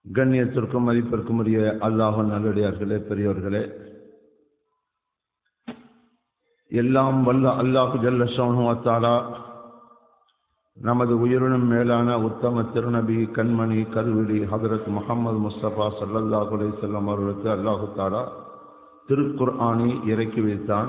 கண்ணியத்திற்கும் மதிப்பிற்கும் உரிய அல்லாஹ் நல்லடியார்களே பெரியோர்களே எல்லாம் வல்ல அல்லாஹு ஜல்ல சோனுவத்தாலா நமது உயிரினும் மேலான உத்தம திருநபி கண்மணி கருவிடி ஹதரத் முகமது முஸ்தபா சல்லல்லாஹு அலைஹி செல்லம் அவர்களுக்கு அல்லாஹு தாலா திருக்குர்ஆனை இறக்கி வைத்தான்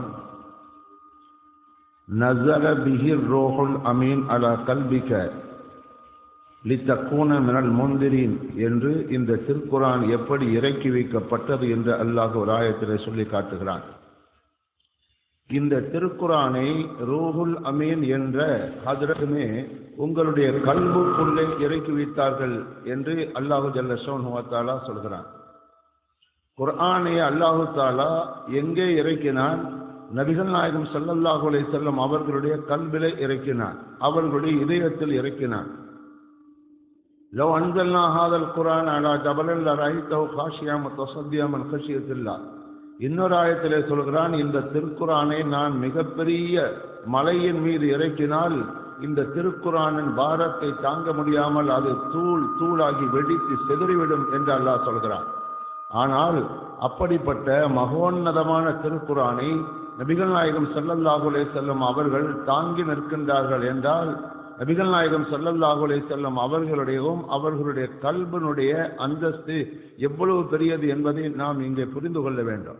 நசல பிஹிர் ரோஹுல் அமீன் அலா கல்பிக்க லித்தக்கூன மினல் முந்திரின் என்று இந்த திருக்குரான் எப்படி இறக்கி வைக்கப்பட்டது என்று அல்லாஹ் ஒரு ஆயத்திலே சொல்லி காட்டுகிறான் இந்த திருக்குரானை ரூஹுல் அமீன் என்ற ஹதரத்துமே உங்களுடைய கல்புக்குள்ளே இறக்கி வைத்தார்கள் என்று அல்லாஹு ஜல்ல சோன்ஹுவத்தாலா சொல்கிறான் குர்ஆனை அல்லாஹு தாலா எங்கே இறக்கினான் நபிகள் நாயகம் சல்லல்லாஹு அலை செல்லம் அவர்களுடைய கல்விலே இறக்கினான் அவர்களுடைய இதயத்தில் இறக்கினான் لو أنزلنا هذا القرآن على جبل لرأيته خاشعا متصديا من خشية الله இன்னொரு ஆயத்திலே சொல்கிறான் இந்த திருக்குறானை நான் மிகப்பெரிய மலையின் மீது இறக்கினால் இந்த திருக்குறானின் பாரத்தை தாங்க முடியாமல் அது தூள் தூளாகி வெடித்து செதறிவிடும் என்று அல்லாஹ் சொல்கிறான் ஆனால் அப்படிப்பட்ட மகோன்னதமான திருக்குறானை நபிகள் நாயகம் செல்லல்லாஹுலே செல்லும் அவர்கள் தாங்கி நிற்கின்றார்கள் என்றால் நபிகள் நாயகம் சல்லல்லாஹுலே செல்லும் அவர்களுடையவும் அவர்களுடைய கல்வனுடைய அந்தஸ்து எவ்வளவு பெரியது என்பதை நாம் இங்கே புரிந்து கொள்ள வேண்டும்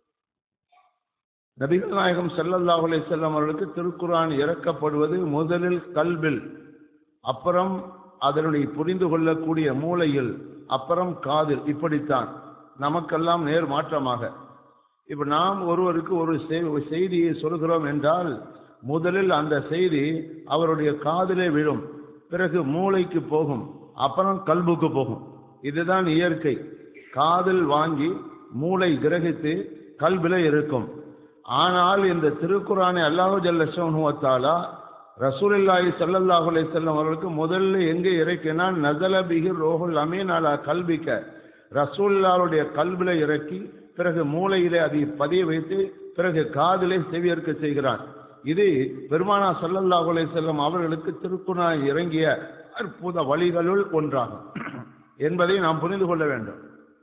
நபிகள் நாயகம் செல்லல்லாஹுலே செல்லும் அவர்களுக்கு திருக்குரான் இறக்கப்படுவது முதலில் கல்வில் அப்புறம் அதனுடைய புரிந்து கொள்ளக்கூடிய மூளையில் அப்புறம் காதில் இப்படித்தான் நமக்கெல்லாம் நேர் மாற்றமாக இப்ப நாம் ஒருவருக்கு ஒரு செய்தியை சொல்கிறோம் என்றால் முதலில் அந்த செய்தி அவருடைய காதிலே விழும் பிறகு மூளைக்கு போகும் அப்புறம் கல்புக்கு போகும் இதுதான் இயற்கை காதில் வாங்கி மூளை கிரகித்து கல்வில இருக்கும் ஆனால் இந்த திருக்குறானை அல்லாஹு ஜல்லா ரசூலில்லாஹி சல்லல்லாஹு அலைஹி செல்லம் அவர்களுக்கு முதல்ல எங்கே இறக்கினால் நசல பிகிர் ரோஹுல் அமீன் அலா கல்விக்க ரசூல்லாவுடைய கல்வில இறக்கி பிறகு மூளையிலே அதை பதிய வைத்து பிறகு காதிலே செவியேற்க செய்கிறான் இது பெருமானா சல்லல்லாஹு அலைஹி செல்லம் அவர்களுக்கு திருக்குறான் இறங்கிய அற்புத வழிகளுள் ஒன்றாகும் என்பதை நாம் புரிந்து கொள்ள வேண்டும்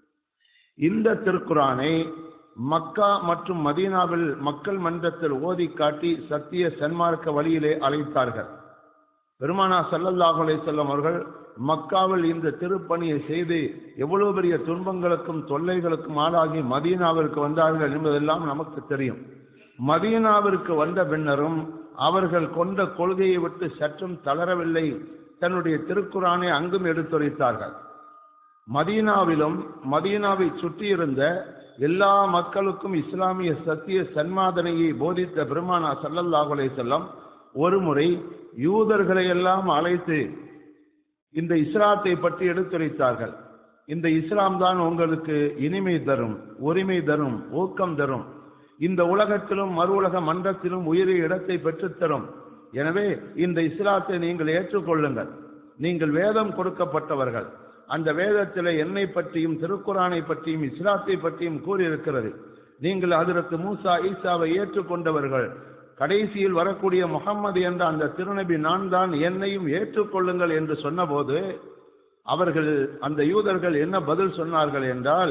இந்த திருக்குறானை மக்கா மற்றும் மதீனாவில் மக்கள் மன்றத்தில் ஓதி காட்டி சத்திய சன்மார்க்க வழியிலே அழைத்தார்கள் பெருமானா சல்லல்லாஹு அலைஹி செல்லம் அவர்கள் மக்காவில் இந்த திருப்பணியை செய்து எவ்வளவு பெரிய துன்பங்களுக்கும் தொல்லைகளுக்கும் ஆளாகி மதீனாவிற்கு வந்தார்கள் என்பதெல்லாம் நமக்கு தெரியும் மதீனாவிற்கு வந்த பின்னரும் அவர்கள் கொண்ட கொள்கையை விட்டு சற்றும் தளரவில்லை தன்னுடைய திருக்குறானை அங்கும் எடுத்துரைத்தார்கள் மதீனாவிலும் மதீனாவை சுற்றியிருந்த எல்லா மக்களுக்கும் இஸ்லாமிய சத்திய சன்மாதனையை போதித்த பெருமானா சல்லல்லாஹுலே செல்லம் ஒரு முறை யூதர்களை எல்லாம் அழைத்து இந்த இஸ்லாத்தை பற்றி எடுத்துரைத்தார்கள் இந்த இஸ்லாம் தான் உங்களுக்கு இனிமை தரும் உரிமை தரும் ஊக்கம் தரும் இந்த உலகத்திலும் மறு உலக மன்றத்திலும் உயரிய இடத்தை பெற்றுத்தரும் எனவே இந்த இஸ்லாத்தை நீங்கள் ஏற்றுக்கொள்ளுங்கள் நீங்கள் வேதம் கொடுக்கப்பட்டவர்கள் அந்த வேதத்தில் என்னை பற்றியும் திருக்குறானை பற்றியும் இஸ்லாத்தை பற்றியும் கூறியிருக்கிறது நீங்கள் அதிரத்து மூசா ஈசாவை ஏற்றுக்கொண்டவர்கள் கடைசியில் வரக்கூடிய முகம்மது என்ற அந்த திருநபி நான் தான் என்னையும் ஏற்றுக்கொள்ளுங்கள் என்று சொன்னபோது அவர்கள் அந்த யூதர்கள் என்ன பதில் சொன்னார்கள் என்றால்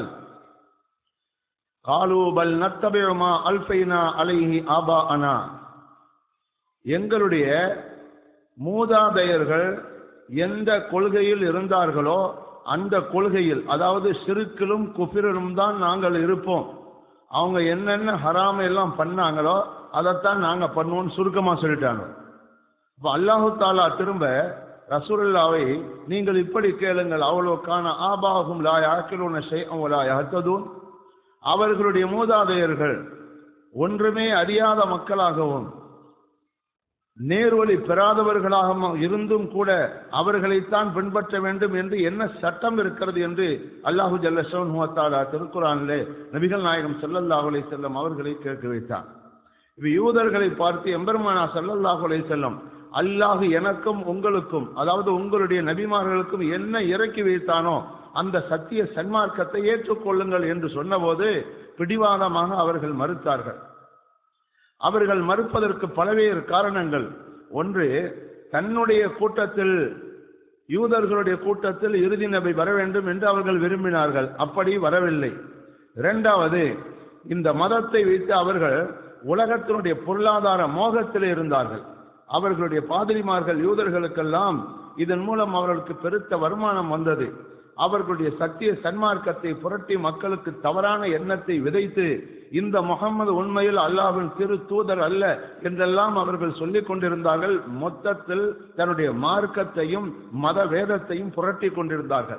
காலூபல் நத்தபிழமா அல்பைனா அலைஹி ஆபா அனா எங்களுடைய மூதாதையர்கள் எந்த கொள்கையில் இருந்தார்களோ அந்த கொள்கையில் அதாவது சிறுக்கிலும் குபிரிலும் தான் நாங்கள் இருப்போம் அவங்க என்னென்ன ஹராம எல்லாம் பண்ணாங்களோ அதைத்தான் நாங்கள் பண்ணுவோம்னு சுருக்கமாக சொல்லிட்டாங்க இப்போ அல்லாஹு தாலா திரும்ப ரசூல்லாவை நீங்கள் இப்படி கேளுங்கள் அவ்வளோக்கான ஆபாகும் லா யாக்கிலூன ஷெய்லா யஹத்ததூன் அவர்களுடைய மூதாதையர்கள் ஒன்றுமே அறியாத மக்களாகவும் நேர்வழி பெறாதவர்களாக இருந்தும் கூட அவர்களைத்தான் பின்பற்ற வேண்டும் என்று என்ன சட்டம் இருக்கிறது என்று அல்லாஹு ஜல்லா திருக்குறானிலே நபிகள் நாயகம் செல்லல்லாஹு அலை செல்லம் அவர்களை கேட்க வைத்தார் இப்ப யூதர்களை பார்த்து எம்பெருமானா சல்லல்லாஹு அலை செல்லம் அல்லாஹு எனக்கும் உங்களுக்கும் அதாவது உங்களுடைய நபிமார்களுக்கும் என்ன இறக்கி வைத்தானோ அந்த சத்திய சன்மார்க்கத்தை ஏற்றுக்கொள்ளுங்கள் என்று சொன்னபோது பிடிவாதமாக அவர்கள் மறுத்தார்கள் அவர்கள் மறுப்பதற்கு பல்வேறு காரணங்கள் ஒன்று தன்னுடைய கூட்டத்தில் யூதர்களுடைய கூட்டத்தில் இறுதி நபி வர வேண்டும் என்று அவர்கள் விரும்பினார்கள் அப்படி வரவில்லை இரண்டாவது இந்த மதத்தை வைத்து அவர்கள் உலகத்தினுடைய பொருளாதார மோகத்தில் இருந்தார்கள் அவர்களுடைய பாதிரிமார்கள் யூதர்களுக்கெல்லாம் இதன் மூலம் அவர்களுக்கு பெருத்த வருமானம் வந்தது அவர்களுடைய சத்திய சன்மார்க்கத்தை புரட்டி மக்களுக்கு தவறான எண்ணத்தை விதைத்து இந்த முகம்மது உண்மையில் அல்லாஹ்வின் திரு தூதர் அல்ல என்றெல்லாம் அவர்கள் சொல்லிக் கொண்டிருந்தார்கள் மொத்தத்தில் தன்னுடைய மார்க்கத்தையும் மத வேதத்தையும் புரட்டி கொண்டிருந்தார்கள்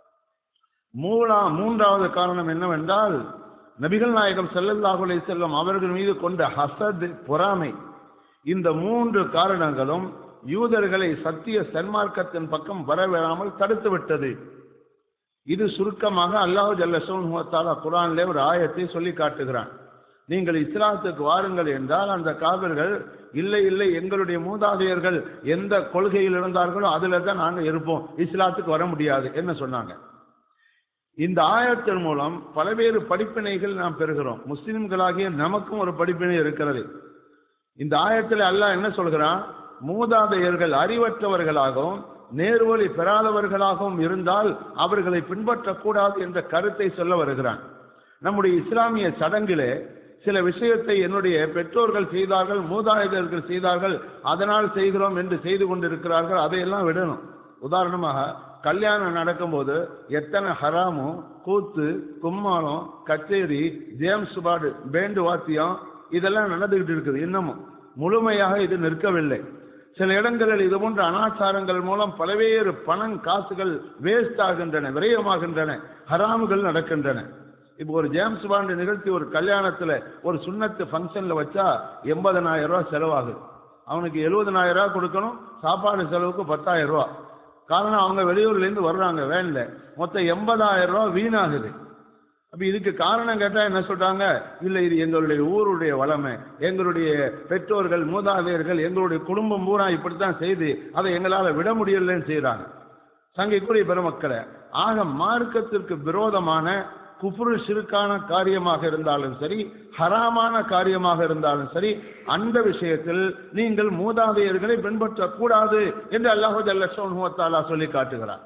மூலா மூன்றாவது காரணம் என்னவென்றால் நபிகள் நாயகம் ஸல்லல்லாஹு அலைஹி செல்லம் அவர்கள் மீது கொண்ட ஹசத் பொறாமை இந்த மூன்று காரணங்களும் யூதர்களை சத்திய சன்மார்க்கத்தின் பக்கம் வரவிடாமல் தடுத்து விட்டது இது சுருக்கமாக அல்லாஹ் ஜல்லசோன்ஹாலா குரானிலே ஒரு ஆயத்தை சொல்லி காட்டுகிறான் நீங்கள் இஸ்லாத்துக்கு வாருங்கள் என்றால் அந்த காவிர்கள் இல்லை இல்லை எங்களுடைய மூதாதையர்கள் எந்த கொள்கையில் இருந்தார்களோ அதில் தான் நாங்கள் இருப்போம் இஸ்லாத்துக்கு வர முடியாது என்ன சொன்னாங்க இந்த ஆயத்தின் மூலம் பல்வேறு படிப்பினைகள் நாம் பெறுகிறோம் முஸ்லிம்களாகிய நமக்கும் ஒரு படிப்பினை இருக்கிறது இந்த ஆயத்தில் அல்லாஹ் என்ன சொல்கிறான் மூதாதையர்கள் அறிவற்றவர்களாகவும் நேர்வழி பெறாதவர்களாகவும் இருந்தால் அவர்களை பின்பற்றக்கூடாது என்ற கருத்தை சொல்ல வருகிறான் நம்முடைய இஸ்லாமிய சடங்கிலே சில விஷயத்தை என்னுடைய பெற்றோர்கள் செய்தார்கள் மூதாதையர்கள் செய்தார்கள் அதனால் செய்கிறோம் என்று செய்து கொண்டிருக்கிறார்கள் அதையெல்லாம் விடணும் உதாரணமாக கல்யாணம் நடக்கும்போது எத்தனை ஹராமும் கூத்து கும்மாளம் கச்சேரி ஜேம்ஸ் பாடு பேண்டு வாத்தியம் இதெல்லாம் நடந்துகிட்டு இருக்குது இன்னமும் முழுமையாக இது நிற்கவில்லை சில இடங்களில் இது போன்ற அனாச்சாரங்கள் மூலம் பல்வேறு பணம் காசுகள் வேஸ்ட் ஆகின்றன விரயமாகின்றன ஹராமுகள் நடக்கின்றன இப்போ ஒரு ஜேம்ஸ் பாண்டு நிகழ்ச்சி ஒரு கல்யாணத்தில் ஒரு சுண்ணத்து ஃபங்க்ஷனில் வச்சா எண்பதனாயிரம் ரூபா செலவாகுது அவனுக்கு எழுபதனாயிரம் ரூபா கொடுக்கணும் சாப்பாடு செலவுக்கு பத்தாயிரம் ரூபா காரணம் அவங்க வெளியூர்லேருந்து வர்றாங்க வேனில் மொத்தம் எண்பதாயிரம் ரூபா வீணாகுது அப்போ இதுக்கு காரணம் கேட்டால் என்ன சொல்கிறாங்க இல்லை இது எங்களுடைய ஊருடைய வளமை எங்களுடைய பெற்றோர்கள் மூதாதையர்கள் எங்களுடைய குடும்பம் பூரா இப்படித்தான் செய்து அதை எங்களால் விட முடியலன்னு செய்கிறாங்க சங்கைக்குரிய பெருமக்களை ஆக மார்க்கத்திற்கு விரோதமான குஃப்ரு சிறுக்கான காரியமாக இருந்தாலும் சரி ஹராமான காரியமாக இருந்தாலும் சரி அந்த விஷயத்தில் நீங்கள் மூதாதையர்களை பின்பற்றக்கூடாது என்று அல்லாஹு ஜல்லா சொல்லி காட்டுகிறார்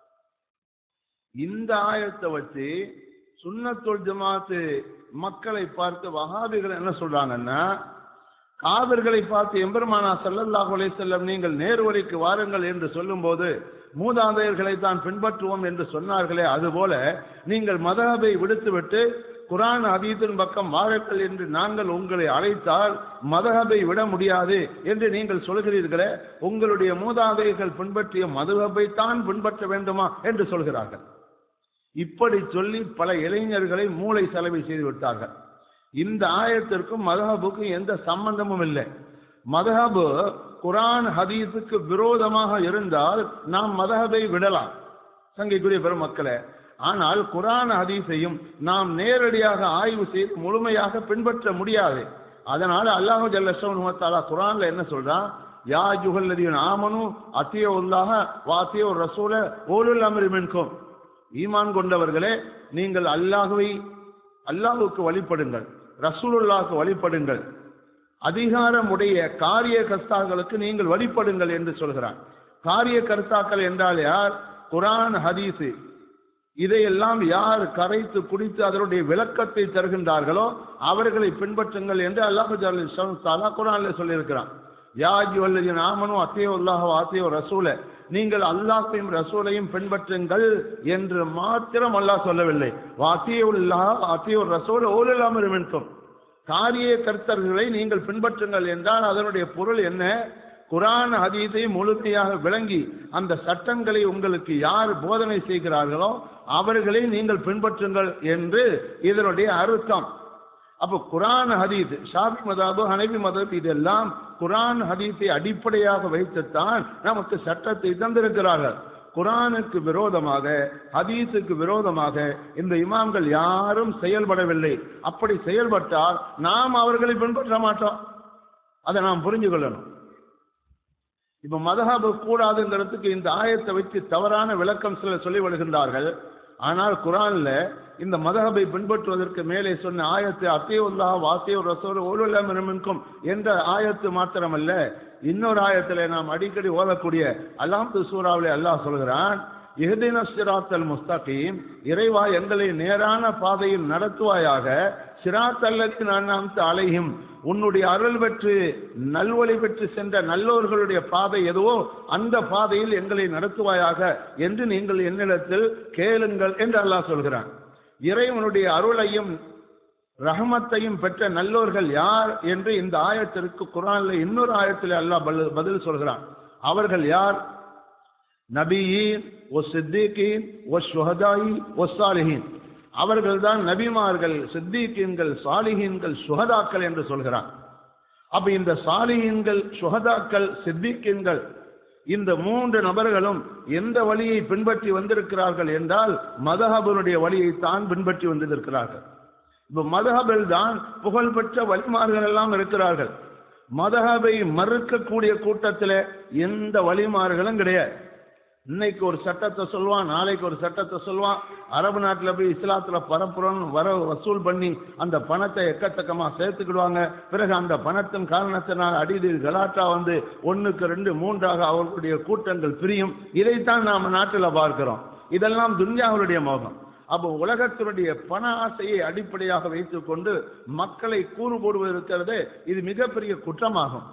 இந்த ஆயத்தை வச்சு சுன்னத்துல் ஜமாத்து மக்களை பார்த்து வஹாபிகள் என்ன சொல்றாங்கன்னா காவிர்களை பார்த்து எம்பெருமானா ஸல்லல்லாஹு அலைஹி வஸல்லம் நீங்கள் நேர்வழிக்கு வாருங்கள் என்று சொல்லும்போது மூதாதையர்களை தான் பின்பற்றுவோம் என்று சொன்னார்களே அதுபோல நீங்கள் மதஹபை விடுத்துவிட்டு குரான் அதீத்தின் பக்கம் வாருங்கள் என்று நாங்கள் உங்களை அழைத்தால் மதஹபை விட முடியாது என்று நீங்கள் சொல்கிறீர்களே உங்களுடைய மூதாதையர்கள் பின்பற்றிய மதுஹபை தான் பின்பற்ற வேண்டுமா என்று சொல்கிறார்கள் இப்படி சொல்லி பல இளைஞர்களை மூளை செலவை செய்து விட்டார்கள் இந்த ஆயத்திற்கும் மதஹபுக்கும் எந்த சம்பந்தமும் இல்லை மதஹபு குரான் ஹதீஸுக்கு விரோதமாக இருந்தால் நாம் மதஹபை விடலாம் சங்கைக்குரிய பெருமக்களே ஆனால் குரான் ஹதீஸையும் நாம் நேரடியாக ஆய்வு செய்து முழுமையாக பின்பற்ற முடியாது அதனால அல்லாஹு ஜல்லா குரான்ல என்ன சொல்றான் யா ஜுகல்லதீன் ஆமனு அத்தியோ உல்லாக வாத்தியோ ரசூல ஓலுல் அமரி மின்கும் ஈமான் கொண்டவர்களே நீங்கள் அல்லாஹுவை அல்லாஹுக்கு வழிபடுங்கள் ரசூலுல்லாஹுக்கு வழிபடுங்கள் அதிகாரமுடைய காரிய கர்த்தாக்களுக்கு நீங்கள் வழிபடுங்கள் என்று சொல்கிறான் காரிய கர்த்தாக்கள் என்றால் யார் குரான் ஹதீஸு இதையெல்லாம் யார் கரைத்து குடித்து அதனுடைய விளக்கத்தை தருகின்றார்களோ அவர்களை பின்பற்றுங்கள் என்று அல்லாஹு தாலா குரான்ல சொல்லியிருக்கிறான் யாஜி வல்லதின் ஆமனும் அத்தையோ அல்லாஹோ அத்தையோ ரசூல நீங்கள் அல்லாஹையும் ரசூலையும் பின்பற்றுங்கள் என்று மாத்திரம் அல்லாஹ் சொல்லவில்லை வாத்தியுல்லா அத்தியோ ரசூல ஓலில்லாமல் இருக்கும் காரிய கர்த்தர்களை நீங்கள் பின்பற்றுங்கள் என்றால் அதனுடைய பொருள் என்ன குரான் ஹதீஸை முழுமையாக விளங்கி அந்த சட்டங்களை உங்களுக்கு யார் போதனை செய்கிறார்களோ அவர்களை நீங்கள் பின்பற்றுங்கள் என்று இதனுடைய அர்த்தம் அப்போ குரான் ஹதீஸ் ஷாபி மதாபு ஹனபி மதப் இதெல்லாம் குரான் ஹதீஸை அடிப்படையாக வைத்துத்தான் நமக்கு சட்டத்தை தந்திருக்கிறார்கள் குரானுக்கு விரோதமாக ஹதீஸுக்கு விரோதமாக இந்த இமாம்கள் யாரும் செயல்படவில்லை அப்படி செயல்பட்டால் நாம் அவர்களை பின்பற்ற மாட்டோம் அதை நாம் புரிஞ்சு கொள்ளணும் இப்ப மதஹபு கூடாதுங்கிறதுக்கு இந்த ஆயத்தை வச்சு தவறான விளக்கம் சில சொல்லி வருகின்றார்கள் ஆனால் குரான்ல இந்த மதஹபை பின்பற்றுவதற்கு மேலே சொன்ன ஆயத்து அத்தியுல்லா வாத்தியோ ரசோல் ஓலுல்லாமிருக்கும் என்ற ஆயத்து மாத்திரமல்ல இன்னொரு ஆயத்தில் நாம் அடிக்கடி ஓதக்கூடிய அல்லாஹ் சூறாவிலே அல்லாஹ் சொல்கிறான் இஹ்தின சிராத்தல் முஸ்தகீம் இறைவா எங்களை நேரான பாதையில் நடத்துவாயாக சிராத்தல்லத்தி நான் அலையும் உன்னுடைய அருள் பெற்று நல்வழி பெற்று சென்ற நல்லோர்களுடைய பாதை எதுவோ அந்த பாதையில் எங்களை நடத்துவாயாக என்று நீங்கள் என்னிடத்தில் கேளுங்கள் என்று அல்லாஹ் சொல்கிறான் இறைவனுடைய அருளையும் ரஹமத்தையும் பெற்ற நல்லோர்கள் யார் என்று இந்த ஆயத்திற்கு குரான்ல இன்னொரு ஆயத்தில் அல்லாஹ் பதில் பதில் சொல்கிறான் அவர்கள் யார் நபியீன் ஒ சித்திகீன் ஒ சுஹதாயி ஒ சாலிஹீன் அவர்கள்தான் நபிமார்கள் சித்திகீன்கள் சாலிஹீன்கள் சுஹதாக்கள் என்று சொல்கிறான் அப்ப இந்த சாலிஹீன்கள் சுஹதாக்கள் சித்திகீன்கள் இந்த மூன்று நபர்களும் எந்த வழியை பின்பற்றி வந்திருக்கிறார்கள் என்றால் மதஹபனுடைய வழியை தான் பின்பற்றி வந்திருக்கிறார்கள் இப்ப மதஹபில் தான் புகழ்பெற்ற வழிமார்கள் எல்லாம் இருக்கிறார்கள் மதஹபை மறுக்கக்கூடிய கூட்டத்தில் எந்த வழிமார்களும் கிடையாது இன்னைக்கு ஒரு சட்டத்தை சொல்லுவான் நாளைக்கு ஒரு சட்டத்தை சொல்லுவான் அரபு நாட்டில் போய் இஸ்லாத்தில் பரப்புறோன்னு வர வசூல் பண்ணி அந்த பணத்தை எக்கத்தக்கமாக சேர்த்துக்கிடுவாங்க பிறகு அந்த பணத்தின் காரணத்தினால் அடியில் கலாட்டா வந்து ஒன்றுக்கு ரெண்டு மூன்றாக அவர்களுடைய கூட்டங்கள் பிரியும் இதைத்தான் நாம் நாட்டில் பார்க்கிறோம் இதெல்லாம் துன்யாவுடைய மோகம் அப்போ உலகத்தினுடைய பண ஆசையை அடிப்படையாக வைத்துக்கொண்டு மக்களை கூறு போடுவது இருக்கிறது இது மிகப்பெரிய குற்றமாகும்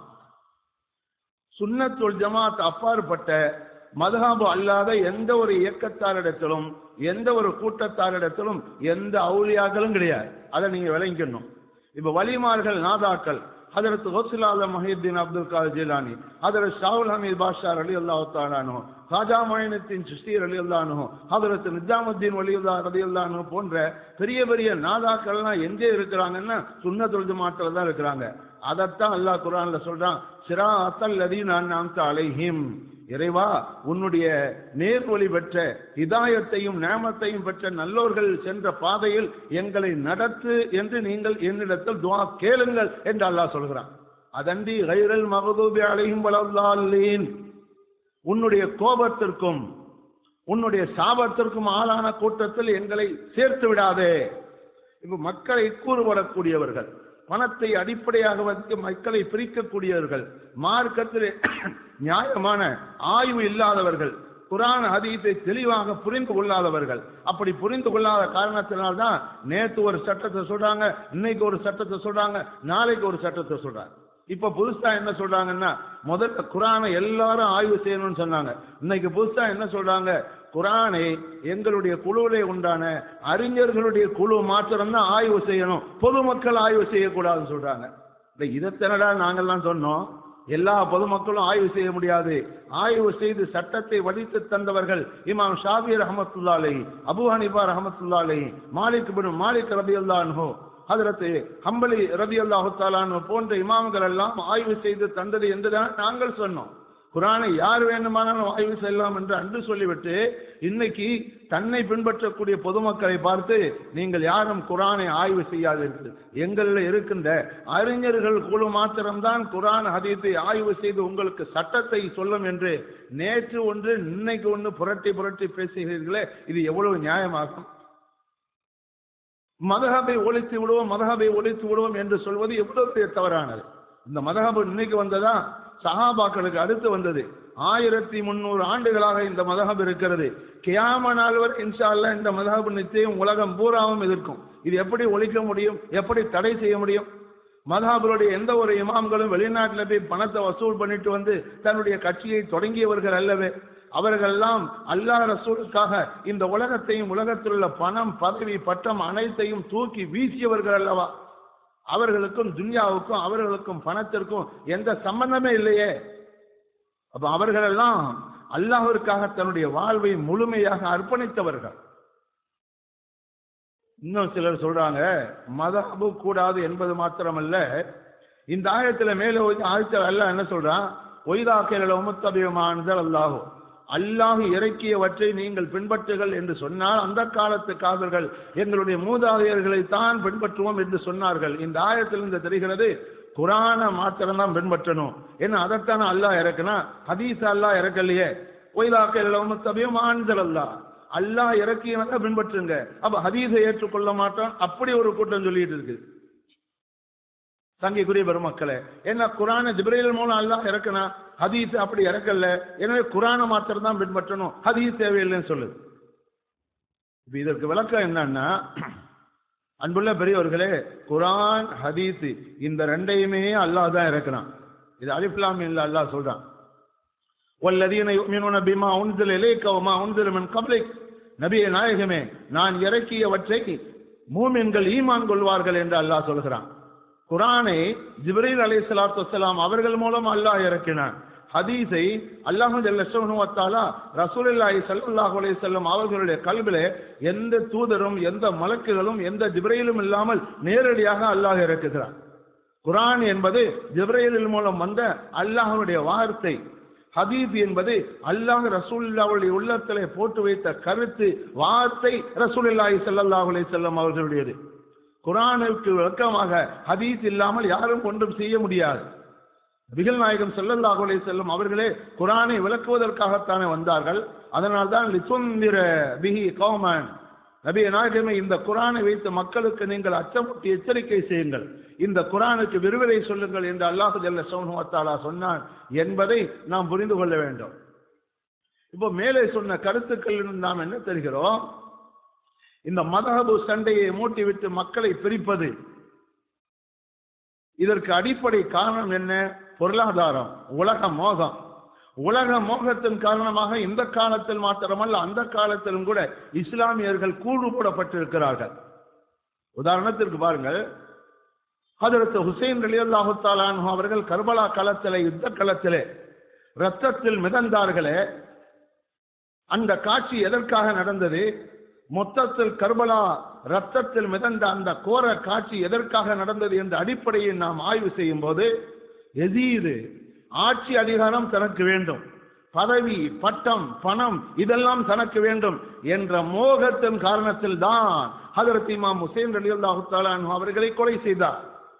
சுன்னத்துல் ஜமாத் அப்பாற்பட்ட மதுகாபு அல்லாத எந்த ஒரு இயக்கத்தாரிடத்திலும் எந்த ஒரு கூட்டத்தாரிடத்திலும் எந்த அவுளியாக்களும் கிடையாது அதை நீங்க விளங்கிக்கணும் இப்ப வலிமார்கள் நாதாக்கள் ஹதரத் ஹோசிலாத மஹியுத்தீன் அப்துல் காதர் ஜிலானி ஹதரத் ஷாவுல் ஹமீத் பாஷார் அலி அல்லாஹ் தாலானோ காஜா மொயினத்தின் சுஸ்தீர் அலி அல்லானோ ஹதரத் நிஜாமுத்தீன் வலியுல்லா ரதி அல்லானோ போன்ற பெரிய பெரிய நாதாக்கள்லாம் எங்கே இருக்கிறாங்கன்னா சுண்ண தொழுது மாட்டில் தான் இருக்கிறாங்க அதைத்தான் அல்லாஹ் குரான்ல சொல்றான் சிரா அத்தல் அதி நான் நாம் அலைஹிம் இறைவா உன்னுடைய நேர்வழி பெற்ற இதாயத்தையும் நேமத்தையும் பெற்ற நல்லோர்கள் சென்ற பாதையில் எங்களை நடத்து என்று நீங்கள் என்னிடத்தில் துவா கேளுங்கள் என்று அல்லாஹ் சொல்கிறான் அதன்றி கைரல் மகதூபி அலையும் வளர்ந்தாலேன் உன்னுடைய கோபத்திற்கும் உன்னுடைய சாபத்திற்கும் ஆளான கூட்டத்தில் எங்களை சேர்த்து விடாதே இப்ப மக்களை கூறுபடக்கூடியவர்கள் பணத்தை அடிப்படையாக வைத்து மக்களை பிரிக்கக்கூடியவர்கள் மார்க்கத்தில் நியாயமான ஆய்வு இல்லாதவர்கள் குரான் ஹதீஸை தெளிவாக புரிந்து கொள்ளாதவர்கள் அப்படி புரிந்து கொள்ளாத காரணத்தினால்தான் நேற்று ஒரு சட்டத்தை சொல்றாங்க இன்னைக்கு ஒரு சட்டத்தை சொல்றாங்க நாளைக்கு ஒரு சட்டத்தை சொல்றாங்க இப்ப புதுசா என்ன சொல்றாங்கன்னா முதல்ல குரானை எல்லாரும் ஆய்வு செய்யணும்னு சொன்னாங்க இன்னைக்கு புதுசா என்ன சொல்றாங்க குரானை எங்களுடைய குழுவிலே உண்டான அறிஞர்களுடைய குழு மாத்திரம் தான் ஆய்வு செய்யணும் பொதுமக்கள் ஆய்வு செய்யக்கூடாதுன்னு சொல்றாங்க இந்த இதைத்தனடா நாங்கள்லாம் சொன்னோம் எல்லா பொதுமக்களும் ஆய்வு செய்ய முடியாது ஆய்வு செய்து சட்டத்தை வடித்து தந்தவர்கள் இமாம் ஷாபி ரஹமத்துல்லாலை அபு ஹனிபா ரஹமத்துல்லாலை மாலிக் பின் மாலிக் ரபி அல்லான்ஹோ ஹதரத்து ஹம்பலி ரபி அல்லாஹு தாலான் போன்ற இமாம்கள் எல்லாம் ஆய்வு செய்து தந்தது என்றுதான் நாங்கள் சொன்னோம் குரானை யார் வேண்டுமானாலும் ஆய்வு செய்யலாம் என்று அன்று சொல்லிவிட்டு இன்னைக்கு தன்னை பின்பற்றக்கூடிய பொதுமக்களை பார்த்து நீங்கள் யாரும் குரானை ஆய்வு செய்யாதீர்கள் எங்களில் இருக்கின்ற அறிஞர்கள் குழு மாத்திரம்தான் குரான் ஹதீத்தை ஆய்வு செய்து உங்களுக்கு சட்டத்தை சொல்லும் என்று நேற்று ஒன்று இன்னைக்கு ஒன்று புரட்டி புரட்டி பேசுகிறீர்களே இது எவ்வளவு நியாயமாகும் மதகபை ஒழித்து விடுவோம் மதகபை ஒழித்து விடுவோம் என்று சொல்வது எவ்வளவு பெரிய தவறானது இந்த மதகபு இன்னைக்கு வந்ததா சஹாபாக்களுக்கு அடுத்து வந்தது ஆயிரத்தி முந்நூறு ஆண்டுகளாக இந்த மதகப் இருக்கிறது கியாம நாள் வரை இன்ஷா அல்லாஹ் இந்த மதகப் நிச்சயம் உலகம் பூராவும் எதிர்க்கும் இது எப்படி ஒழிக்க முடியும் எப்படி தடை செய்ய முடியும் மதஹாபுடைய எந்த ஒரு இமாம்களும் வெளிநாட்டில் போய் பணத்தை வசூல் பண்ணிட்டு வந்து தன்னுடைய கட்சியை தொடங்கியவர்கள் அல்லவே அவர்களெல்லாம் அல்லாஹ் ரசூலுக்காக இந்த உலகத்தையும் உலகத்தில் உள்ள பணம் பதவி பட்டம் அனைத்தையும் தூக்கி வீசியவர்கள் அல்லவா அவர்களுக்கும் துன்யாவுக்கும் அவர்களுக்கும் பணத்திற்கும் எந்த சம்பந்தமே இல்லையே அப்ப அவர்களெல்லாம் அல்லாஹ்விற்காக தன்னுடைய வாழ்வை முழுமையாக அர்ப்பணித்தவர்கள் இன்னும் சிலர் சொல்றாங்க மதபு கூடாது என்பது மாத்திரமல்ல இந்த ஆயத்துல மேலே ஆயத்தில் அல்லாஹ் என்ன சொல்றான் ஒய்தாக்கையில உமத்தபியமானதல் அல்லாஹோ அல்லாஹ் இறக்கியவற்றை நீங்கள் பின்பற்றுகள் என்று சொன்னால் அந்த காலத்து காதல்கள் எங்களுடைய மூதாதையர்களை தான் பின்பற்றுவோம் என்று சொன்னார்கள் இந்த ஆயத்திலிருந்து தெரிகிறது குரான மாத்திரம்தான் பின்பற்றணும் ஏன்னா அதைத்தானே அல்லாஹ் இறக்குனா ஹதீஸ் அல்லாஹ் இறக்கலையே ஒய்தாக்கையில உமத்தபியமானதல் அல்லாஹ் அல்லாஹ் இறக்கியவங்க பின்பற்றுங்க அப்ப ஹதீஸை ஏற்றுக்கொள்ள மாட்டான் அப்படி ஒரு கூட்டம் சொல்லிட்டு இருக்கு தங்கைக்குரிய பெருமக்களே என்ன குரானை ஜிப்ரேல் மூலம் அல்லாஹ் இறக்குனா ஹதீஸ் அப்படி இறக்கல எனவே குரானை மாத்திரம் தான் பின்பற்றணும் ஹதீஸ் தேவையில்லைன்னு சொல்லுது இப்ப இதற்கு விளக்கம் என்னன்னா அன்புள்ள பெரியவர்களே குரான் ஹதீஸ் இந்த ரெண்டையுமே அல்லாஹ் தான் இறக்குறான் இது அலிஃப்லாம் இல்ல அல்லாஹ் சொல்றான் வல்லதீன யுமினுன பிமா உன்சில இலைக்க வமா உன்சில மின் கப்லிக் நபியே நாயகமே நான் இறக்கியவற்றை மூமின்கள் ஈமான் கொள்வார்கள் என்று அல்லாஹ் சொல்கிறான் குரானை ஜிப்ரீல் அலை சலாத்து வசலாம் அவர்கள் மூலம் அல்லாஹ் இறக்கினான் ஹதீஸை அல்லாஹு ஜல்லா ரசூலுல்லாஹி ஸல்லல்லாஹு அலைஹி வஸல்லம் அவர்களுடைய கல்விலே எந்த தூதரும் எந்த மலக்குகளும் எந்த ஜிப்ரீலும் இல்லாமல் நேரடியாக அல்லாஹ் இறக்குகிறான் குரான் என்பது ஜிப்ரீலின் மூலம் வந்த அல்லாஹ்வுடைய வார்த்தை ஹதீப் என்பது அல்லாஹ் ரசூலுல்லாவுடைய உள்ளத்திலே போட்டு வைத்த கருத்து வார்த்தை ரசூலுல்லாஹி ஸல்லல்லாஹு அலைஹி வஸல்லம் அவர்களுடையது குரானுக்கு விளக்கமாக ஹதீஸ் இல்லாமல் யாரும் ஒன்றும் செய்ய முடியாது நபிகள் நாயகம் ஸல்லல்லாஹு அலைஹி வஸல்லம் அவர்களே குரானை விளக்குவதற்காகத்தானே வந்தார்கள் அதனால்தான் லிசுந்திர பிஹி கௌமன் நபிய நாயகமே இந்த குரானை வைத்து மக்களுக்கு நீங்கள் அச்சமூட்டி எச்சரிக்கை செய்யுங்கள் இந்த குரானுக்கு விரிவுரை சொல்லுங்கள் என்று அல்லாஹு ஜல்ல சௌனுவத்தாலா சொன்னான் என்பதை நாம் புரிந்து கொள்ள வேண்டும் இப்போ மேலே சொன்ன கருத்துக்கள் நாம் என்ன தெரிகிறோம் இந்த மதஹபு சண்டையை மூட்டிவிட்டு மக்களை பிரிப்பது இதற்கு அடிப்படை காரணம் என்ன பொருளாதாரம் உலக மோகம் உலக மோகத்தின் காரணமாக இந்த காலத்தில் மாத்திரமல்ல அந்த காலத்திலும் கூட இஸ்லாமியர்கள் கூடு போடப்பட்டிருக்கிறார்கள் உதாரணத்திற்கு பாருங்கள் ஹதரத் ஹுசைன் அலி அல்லாஹு அவர்கள் கர்பலா களத்திலே யுத்த களத்திலே ரத்தத்தில் மிதந்தார்களே அந்த காட்சி எதற்காக நடந்தது மொத்தத்தில் கர்பலா ரத்தத்தில் மிதந்த அந்த கோர காட்சி எதற்காக நடந்தது என்ற அடிப்படையை நாம் ஆய்வு செய்யும் போது எதீது ஆட்சி அதிகாரம் தனக்கு வேண்டும் பதவி பட்டம் பணம் இதெல்லாம் தனக்கு வேண்டும் என்ற மோகத்தின் காரணத்தில் தான் ஹதரத் இமாம் ஹுசைன் அலி அல்லாஹு அவர்களை கொலை செய்தார்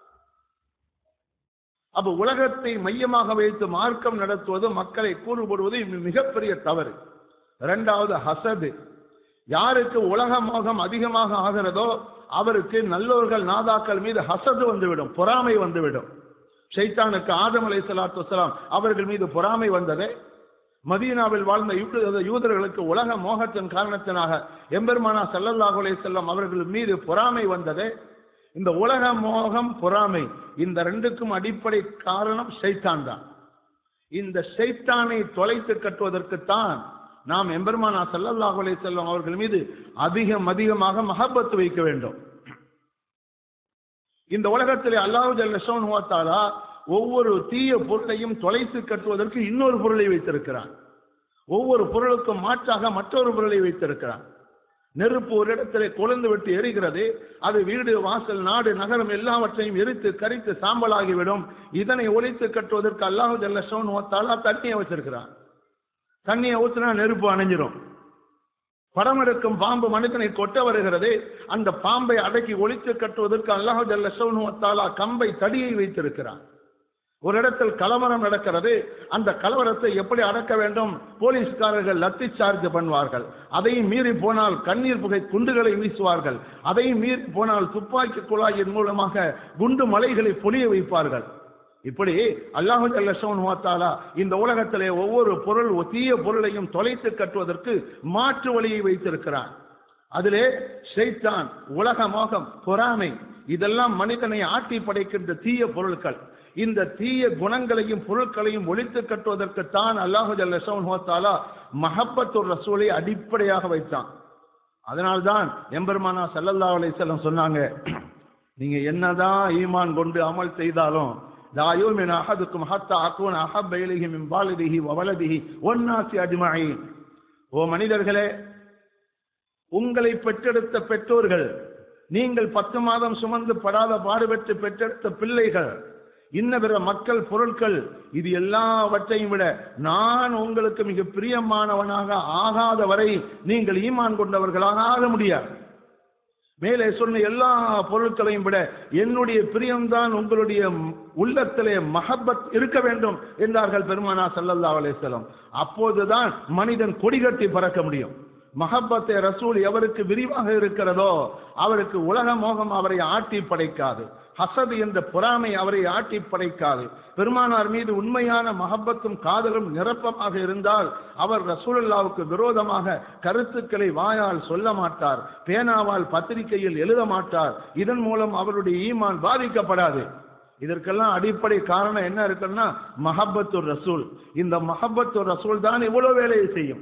அப்ப உலகத்தை மையமாக வைத்து மார்க்கம் நடத்துவது மக்களை கூறுபடுவது மிகப்பெரிய தவறு இரண்டாவது ஹசது யாருக்கு உலக மோகம் அதிகமாக ஆகிறதோ அவருக்கு நல்லோர்கள் நாதாக்கள் மீது ஹசது வந்துவிடும் பொறாமை வந்துவிடும் ஷைத்தானுக்கு ஆதம் அலை சலாத்து வசலாம் அவர்கள் மீது பொறாமை வந்ததே மதீனாவில் வாழ்ந்த யூத- யூதர்களுக்கு உலக மோகத்தின் காரணத்தினாக எம்பெருமானா ஸல்லல்லாஹு அலைஹி செல்லம் அவர்கள் மீது பொறாமை வந்ததே இந்த உலக மோகம் பொறாமை இந்த ரெண்டுக்கும் அடிப்படை காரணம் ஷைத்தான் தான் இந்த ஷைத்தானை தொலைத்து கட்டுவதற்குத்தான் நாம் எம்பெருமானா ஸல்லல்லாஹு அலைஹி செல்லம் அவர்கள் மீது அதிகம் அதிகமாக மஹப்பத் வைக்க வேண்டும் இந்த உலகத்திலே அல்லாஹு ஜல்லஷோன் ஹுவத்தாலா ஒவ்வொரு தீய பொருளையும் தொலைத்து கட்டுவதற்கு இன்னொரு பொருளை வைத்திருக்கிறான் ஒவ்வொரு பொருளுக்கும் மாற்றாக மற்றொரு பொருளை வைத்திருக்கிறான் நெருப்பு ஒரு இடத்திலே கொழுந்து விட்டு எரிகிறது அது வீடு வாசல் நாடு நகரம் எல்லாவற்றையும் எரித்து கரித்து சாம்பலாகிவிடும் இதனை ஒழித்து கட்டுவதற்கு அல்லாஹு ஜல்லஷோன் ஹுவத்தாலா தண்ணியை வச்சிருக்கிறான் தண்ணியை ஊற்றினா நெருப்பு அணைஞ்சிரும் படம் எடுக்கும் பாம்பு மனிதனை கொட்ட வருகிறது அந்த பாம்பை அடக்கி ஒழித்து கட்டுவதற்கு அல்லாஹு ஜல்லா கம்பை தடியை வைத்திருக்கிறான் ஒரு இடத்தில் கலவரம் நடக்கிறது அந்த கலவரத்தை எப்படி அடக்க வேண்டும் போலீஸ்காரர்கள் லத்தி சார்ஜ் பண்ணுவார்கள் அதையும் மீறி போனால் கண்ணீர் புகை குண்டுகளை வீசுவார்கள் அதையும் மீறி போனால் துப்பாக்கி குழாயின் மூலமாக குண்டு மலைகளை பொழிய வைப்பார்கள் இப்படி அல்லாஹு ஜல்லா இந்த உலகத்திலே ஒவ்வொரு பொருள் தீய பொருளையும் தொலைத்து கட்டுவதற்கு மாற்று வழியை வைத்திருக்கிறான் அதிலே ஷைத்தான் உலக மோகம் பொறாமை இதெல்லாம் மனிதனை ஆட்டி படைக்கின்ற தீய பொருட்கள் இந்த தீய குணங்களையும் பொருட்களையும் ஒழித்து கட்டுவதற்குத்தான் அல்லாஹு ஜல்லா மஹப்பத்துர் ரசூலை அடிப்படையாக வைத்தான் அதனால்தான் எம்பெருமானா ஸல்லல்லாஹு அலைஹி வஸல்லம் சொன்னாங்க நீங்க என்னதான் ஈமான் கொண்டு அமல் செய்தாலும் லா யூமின் அஹதுக்கும் ஹத்தா அக்கூன அஹப்ப இலைஹி மின் வாலிதிஹி வ வலதிஹி வன்னாசி அஜ்மஈன் ஓ மனிதர்களே உங்களை பெற்றெடுத்த பெற்றோர்கள் நீங்கள் பத்து மாதம் சுமந்து படாத பாடுபட்டு பெற்றெடுத்த பிள்ளைகள் இன்ன பிற மக்கள் பொருட்கள் இது எல்லாவற்றையும் விட நான் உங்களுக்கு மிக பிரியமானவனாக ஆகாத வரை நீங்கள் ஈமான் கொண்டவர்களாக ஆக முடியாது மேலே சொன்ன எல்லா பொருட்களையும் விட என்னுடைய பிரியம்தான் உங்களுடைய உள்ளத்திலே மஹப்பத் இருக்க வேண்டும் என்றார்கள் பெருமானா ஸல்லல்லாஹு அலைஹி வஸல்லம் அப்போதுதான் மனிதன் கொடிகட்டி பறக்க முடியும் மஹப்பத்தை ரசூல் எவருக்கு விரிவாக இருக்கிறதோ அவருக்கு உலக மோகம் அவரை ஆட்டி படைக்காது ஹசது என்ற பொறாமை அவரை ஆட்டி படைக்காது பெருமானார் மீது உண்மையான மஹப்பத்தும் காதலும் நிரப்பமாக இருந்தால் அவர் ரசூலுல்லாவுக்கு விரோதமாக கருத்துக்களை வாயால் சொல்ல மாட்டார் பேனாவால் பத்திரிகையில் எழுத மாட்டார் இதன் மூலம் அவருடைய ஈமான் பாதிக்கப்படாது இதற்கெல்லாம் அடிப்படை காரணம் என்ன இருக்குன்னா மஹப்பத்து ரசூல் இந்த மஹப்பத்து ரசூல் தான் இவ்வளவு வேலையை செய்யும்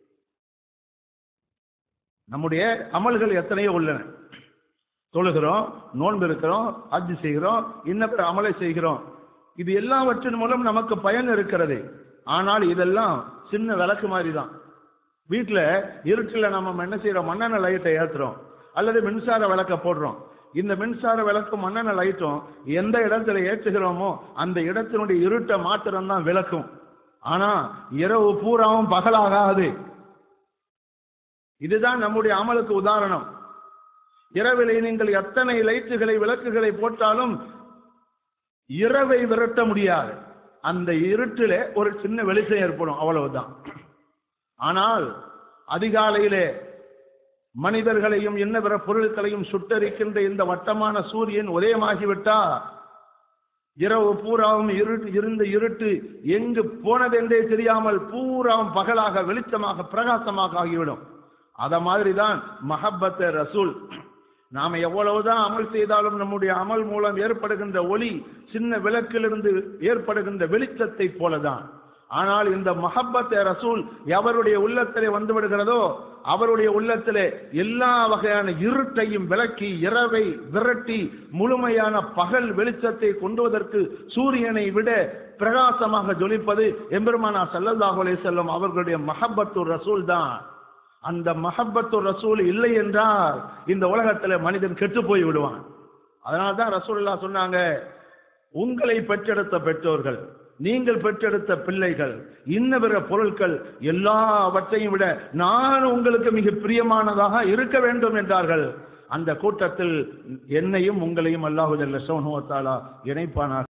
நம்முடைய அமல்கள் எத்தனையோ உள்ளன தொழுகிறோம் நோன்பு இருக்கிறோம் ஹஜ் செய்கிறோம் இன்ன பிற அமலை செய்கிறோம் இது எல்லாவற்றின் மூலம் நமக்கு பயன் இருக்கிறது ஆனால் இதெல்லாம் சின்ன விளக்கு மாதிரி தான் வீட்டில் இருட்டில் நம்ம என்ன செய்கிறோம் மண்ணெண்ணெய் லைட்டை ஏற்றுறோம் அல்லது மின்சார விளக்க போடுறோம் இந்த மின்சார விளக்கும் மண்ணெண்ணெய் லைட்டும் எந்த இடத்துல ஏற்றுகிறோமோ அந்த இடத்தினுடைய இருட்டை மாத்திரம்தான் விளக்கும் ஆனா இரவு பூராவும் பகலாகாது இதுதான் நம்முடைய அமலுக்கு உதாரணம் இரவிலே நீங்கள் எத்தனை லைட்டுகளை விளக்குகளை போட்டாலும் இரவை விரட்ட முடியாது அந்த இருட்டிலே ஒரு சின்ன வெளிச்சம் ஏற்படும் அவ்வளவுதான் ஆனால் அதிகாலையிலே மனிதர்களையும் என்ன பிற பொருட்களையும் சுட்டரிக்கின்ற இந்த வட்டமான சூரியன் உதயமாகிவிட்டா இரவு பூராவும் இருட்டு இருந்த இருட்டு எங்கு போனதென்றே தெரியாமல் பூராவும் பகலாக வெளிச்சமாக பிரகாசமாக ஆகிவிடும் அத மாதிரி தான் மஹப்பத்த ரசூல் நாம எவ்வளவுதான் அமல் செய்தாலும் நம்முடைய அமல் மூலம் ஏற்படுகின்ற ஒளி சின்ன விளக்கிலிருந்து ஏற்படுகின்ற வெளிச்சத்தை போலதான் ஆனால் இந்த மஹப்பத்த ரசூல் எவருடைய உள்ளத்திலே வந்து விடுகிறதோ அவருடைய உள்ளத்திலே எல்லா வகையான இருட்டையும் விளக்கி இரவை விரட்டி முழுமையான பகல் வெளிச்சத்தை கொண்டுவதற்கு சூரியனை விட பிரகாசமாக ஜொலிப்பது எம்பெருமானா சல்லல்லாஹு அலைஹி வஸல்லம் அவர்களுடைய மஹப்பத்து ரசூல் தான் அந்த மஹப்பத்து ரசூல் இல்லை என்றால் இந்த உலகத்துல மனிதன் கெட்டு போய் விடுவான் அதனால தான் ரசூலுல்லா சொன்னாங்க உங்களை பெற்றெடுத்த பெற்றோர்கள் நீங்கள் பெற்றெடுத்த பிள்ளைகள் இன்ன பிற பொருட்கள் எல்லாவற்றையும் விட நான் உங்களுக்கு மிக பிரியமானதாக இருக்க வேண்டும் என்றார்கள் அந்த கூட்டத்தில் என்னையும் உங்களையும் அல்லாஹு ஜல்ல சோனுவத்தாலா இணைப்பானாக